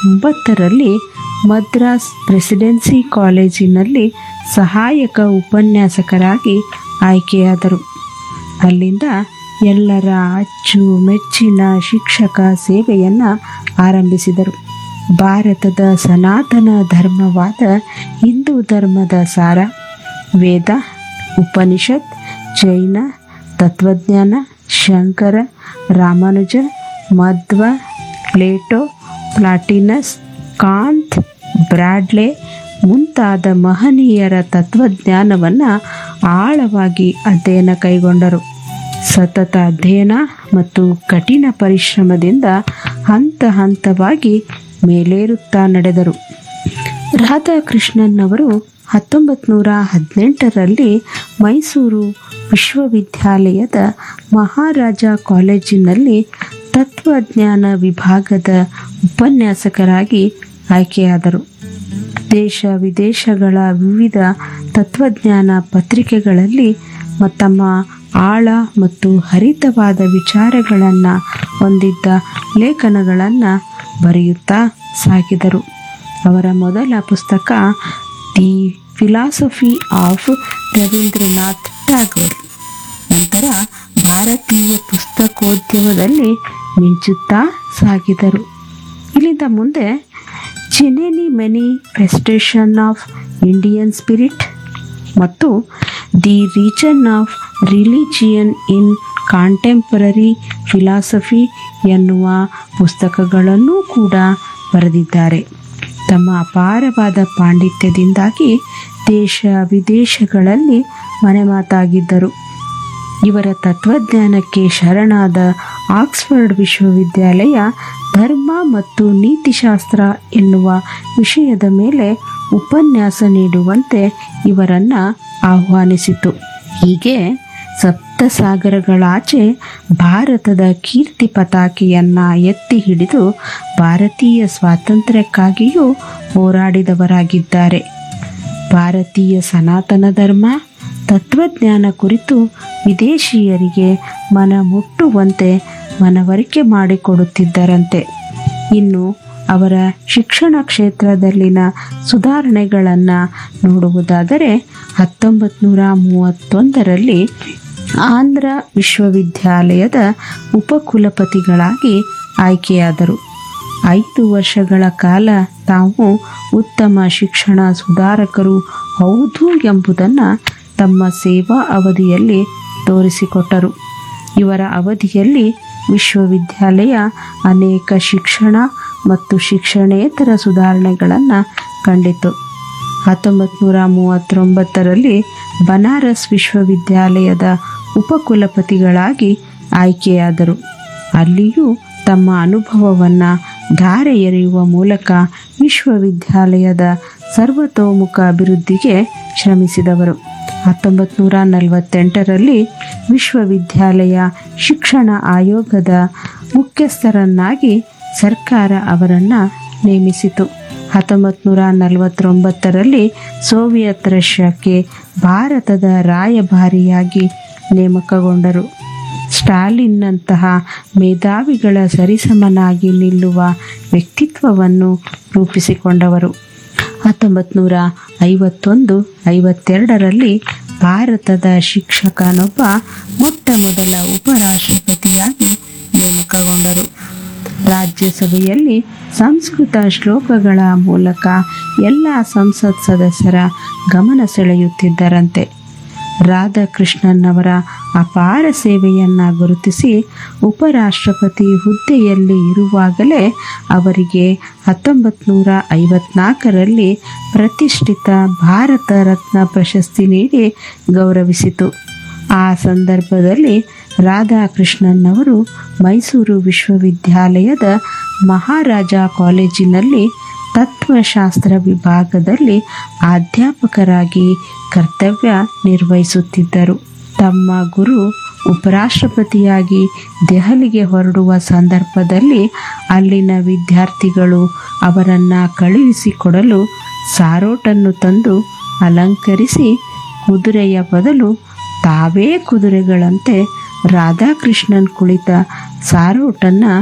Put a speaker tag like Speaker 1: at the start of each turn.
Speaker 1: ಒಂಬತ್ತರಲ್ಲಿ ಮದ್ರಾಸ್ ಪ್ರೆಸಿಡೆನ್ಸಿ ಕಾಲೇಜಿನಲ್ಲಿ ಸಹಾಯಕ ಉಪನ್ಯಾಸಕರಾಗಿ ಆಯ್ಕೆಯಾದರು ಅಲ್ಲಿಂದ ಎಲ್ಲರ ಅಚ್ಚು ಮೆಚ್ಚಿನ ಶಿಕ್ಷಕ ಸೇವೆಯನ್ನು ಆರಂಭಿಸಿದರು ಭಾರತದ ಸನಾತನ ಧರ್ಮವಾದ ಹಿಂದೂ ಧರ್ಮದ ಸಾರ ವೇದ ಉಪನಿಷತ್ ಜೈನ ತತ್ವಜ್ಞಾನ Shankara Ramanuja Madhva Plato Plotinus Kant Bradley ಮುಂತಾದ ಮಹನೀಯರ ತತ್ವಜ್ಞಾನವನ್ನು ಆಳವಾಗಿ ಅಧ್ಯಯನ ಕೈಗೊಂಡರು ಸತತ ಅಧ್ಯಯನ ಮತ್ತು ಕಠಿಣ ಪರಿಶ್ರಮದಿಂದ ಹಂತ ಹಂತವಾಗಿ ಮೇಲೇರುತ್ತಾ ನಡೆದರು ರಾಧಾಕೃಷ್ಣನ್ ಅವರು ಹತ್ತೊಂಬತ್ತು ನೂರ ಹದಿನೆಂಟರಲ್ಲಿ ಮೈಸೂರು ವಿಶ್ವವಿದ್ಯಾಲಯದ ಮಹಾರಾಜ ಕಾಲೇಜಿನಲ್ಲಿ ತತ್ವಜ್ಞಾನ ವಿಭಾಗದ ಉಪನ್ಯಾಸಕರಾಗಿ ಆಯ್ಕೆಯಾದರು ದೇಶ ವಿದೇಶಗಳ ವಿವಿಧ ತತ್ವಜ್ಞಾನ ಪತ್ರಿಕೆಗಳಲ್ಲಿ ಮ- ತಮ್ಮ ಆಳ ಮತ್ತು ಹರಿತವಾದ ವಿಚಾರಗಳನ್ನು ಹೊಂದಿದ್ದ ಲೇಖನಗಳನ್ನು ಬರೆಯುತ್ತಾ ಸಾಗಿದರು ಅವರ ಮೊದಲ ಪುಸ್ತಕ the philosophy of Rabindranath Tagore ನಂತರ ಭಾರತೀಯ ಪುಸ್ತಕೋದ್ಯಮದಲ್ಲಿ ಮಿಂಚುತ್ತಾ ಸಾಗಿದರು ಇಲ್ಲಿಂದ ಮುಂದೆ ಚಿನೆನಿ ಮೆನಿ ಪ್ರೆಸ್ಟೇಷನ್ ಆಫ್ ಇಂಡಿಯನ್ ಸ್ಪಿರಿಟ್ ಮತ್ತು the reign of religion in contemporary philosophy ಎನ್ನುವ ಪುಸ್ತಕಗಳನ್ನೂ ಕೂಡ ಬರೆದಿದ್ದಾರೆ ತಮ್ಮ ಅಪಾರವಾದ ಪಾಂಡಿತ್ಯದಿಂದಾಗಿ ದೇಶ ವಿದೇಶಗಳಲ್ಲಿ ಮನೆಮಾತಾಗಿದ್ದರು ಇವರ ತತ್ವಜ್ಞಾನಕ್ಕೆ ಶರಣಾದ ಆಕ್ಸ್ಫರ್ಡ್ ವಿಶ್ವವಿದ್ಯಾಲಯ ಧರ್ಮ ಮತ್ತು ನೀತಿಶಾಸ್ತ್ರ ಎನ್ನುವ ವಿಷಯದ ಮೇಲೆ ಉಪನ್ಯಾಸ ನೀಡುವಂತೆ ಇವರನ್ನು ಆಹ್ವಾನಿಸಿತು ಹೀಗೆ ಸಪ್ತಸಾಗರಗಳಾಚೆ ಭಾರತದ ಕೀರ್ತಿ ಪತಾಕೆಯನ್ನು ಎತ್ತಿ ಹಿಡಿದು ಭಾರತೀಯ ಸ್ವಾತಂತ್ರ್ಯಕ್ಕಾಗಿಯೂ ಹೋರಾಡಿದವರಾಗಿದ್ದಾರೆ ಭಾರತೀಯ ಸನಾತನ ಧರ್ಮ ತತ್ವಜ್ಞಾನ ಕುರಿತು ವಿದೇಶಿಯರಿಗೆ ಮನ ಮುಟ್ಟುವಂತೆ ಮನವರಿಕೆ ಮಾಡಿಕೊಡುತ್ತಿದ್ದರಂತೆ ಇನ್ನು ಅವರ ಶಿಕ್ಷಣ ಕ್ಷೇತ್ರದಲ್ಲಿನ ಸುಧಾರಣೆಗಳನ್ನು ನೋಡುವುದಾದರೆ ಹತ್ತೊಂಬತ್ತು ನೂರ ಮೂವತ್ತೊಂದರಲ್ಲಿ ಆಂಧ್ರ ವಿಶ್ವವಿದ್ಯಾಲಯದ ಉಪಕುಲಪತಿಗಳಾಗಿ ಆಯ್ಕೆಯಾದರು ಐದು ವರ್ಷಗಳ ಕಾಲ ತಾವು ಉತ್ತಮ ಶಿಕ್ಷಣ ಸುಧಾರಕರು ಹೌದು ಎಂಬುದನ್ನು ತಮ್ಮ ಸೇವಾ ಅವಧಿಯಲ್ಲಿ ತೋರಿಸಿಕೊಟ್ಟರು ಇವರ ಅವಧಿಯಲ್ಲಿ ವಿಶ್ವವಿದ್ಯಾಲಯ ಅನೇಕ ಶಿಕ್ಷಣ ಮತ್ತು ಶಿಕ್ಷಣೇತರ ಸುಧಾರಣೆಗಳನ್ನು ಕಂಡಿತು ಹತ್ತೊಂಬತ್ತು ನೂರ ಮೂವತ್ತೊಂಬತ್ತರಲ್ಲಿ ಬನಾರಸ್ ವಿಶ್ವವಿದ್ಯಾಲಯದ ಉಪಕುಲಪತಿಗಳಾಗಿ ಆಯ್ಕೆಯಾದರು ಅಲ್ಲಿಯೂ ತಮ್ಮ ಅನುಭವವನ್ನು ಧಾರೆ ಎರೆಯುವ ಮೂಲಕ ವಿಶ್ವವಿದ್ಯಾಲಯದ ಸರ್ವತೋಮುಖ ಅಭಿವೃದ್ಧಿಗೆ ಶ್ರಮಿಸಿದವರು ಹತ್ತೊಂಬತ್ತು ನೂರ ನಲವತ್ತೆಂಟರಲ್ಲಿ ವಿಶ್ವವಿದ್ಯಾಲಯ ಶಿಕ್ಷಣ ಆಯೋಗದ ಮುಖ್ಯಸ್ಥರನ್ನಾಗಿ ಸರ್ಕಾರ ಅವರನ್ನು ನೇಮಿಸಿತು ಹತ್ತೊಂಬತ್ತು ನೂರ ನಲವತ್ತೊಂಬತ್ತರಲ್ಲಿ ಸೋವಿಯತ್ ರಷ್ಯಾಕ್ಕೆ ಭಾರತದ ರಾಯಭಾರಿಯಾಗಿ ನೇಮಕಗೊಂಡರು ಸ್ಟಾಲಿನ್ನಂತಹ ಮೇಧಾವಿಗಳ ಸರಿಸಮನಾಗಿ ನಿಲ್ಲುವ ವ್ಯಕ್ತಿತ್ವವನ್ನು ರೂಪಿಸಿಕೊಂಡವರು ಹತ್ತೊಂಬತ್ತು ನೂರ ಐವತ್ತೊಂದು ಐವತ್ತೆರಡರಲ್ಲಿ ಭಾರತದ ಶಿಕ್ಷಕನೊಬ್ಬ ಮೊಟ್ಟ ಮೊದಲ ಉಪರಾಷ್ಟ್ರಪತಿಯಾಗಿ ನೇಮಕಗೊಂಡರು ರಾಜ್ಯಸಭೆಯಲ್ಲಿ ಸಂಸ್ಕೃತ ಶ್ಲೋಕಗಳ ಮೂಲಕ ಎಲ್ಲ ಸಂಸತ್ ಸದಸ್ಯರ ಗಮನ ಸೆಳೆಯುತ್ತಿದ್ದರಂತೆ ರಾಧಾಕೃಷ್ಣನ್ ಅವರ ಅಪಾರ ಸೇವೆಯನ್ನು ಗುರುತಿಸಿ ಉಪರಾಷ್ಟ್ರಪತಿ ಹುದ್ದೆಯಲ್ಲಿ ಇರುವಾಗಲೇ ಅವರಿಗೆ ಹತ್ತೊಂಬತ್ತು ನೂರ ಐವತ್ನಾಲ್ಕರಲ್ಲಿ ಪ್ರತಿಷ್ಠಿತ ಭಾರತ ರತ್ನ ಪ್ರಶಸ್ತಿ ನೀಡಿ ಗೌರವಿಸಿತು ಆ ಸಂದರ್ಭದಲ್ಲಿ ರಾಧಾಕೃಷ್ಣನ್ ಅವರು ಮೈಸೂರು ವಿಶ್ವವಿದ್ಯಾಲಯದ ಮಹಾರಾಜ ಕಾಲೇಜಿನಲ್ಲಿ ತತ್ವಶಾಸ್ತ್ರ ವಿಭಾಗದಲ್ಲಿ ಅಧ್ಯಾಪಕರಾಗಿ ಕರ್ತವ್ಯ ನಿರ್ವಹಿಸುತ್ತಿದ್ದರು ತಮ್ಮ ಗುರು ಉಪರಾಷ್ಟ್ರಪತಿಯಾಗಿ ದೆಹಲಿಗೆ ಹೊರಡುವ ಸಂದರ್ಭದಲ್ಲಿ ಅಲ್ಲಿನ ವಿದ್ಯಾರ್ಥಿಗಳು ಅವರನ್ನು ಕಳುಹಿಸಿಕೊಡಲು ಸಾರೋಟನ್ನು ತಂದು ಅಲಂಕರಿಸಿ ಕುದುರೆಯ ಬದಲು ತಾವೇ ಕುದುರೆಗಳಂತೆ ರಾಧಾಕೃಷ್ಣನ್ ಕುಳಿತ ಸಾರೋಟನ್ನು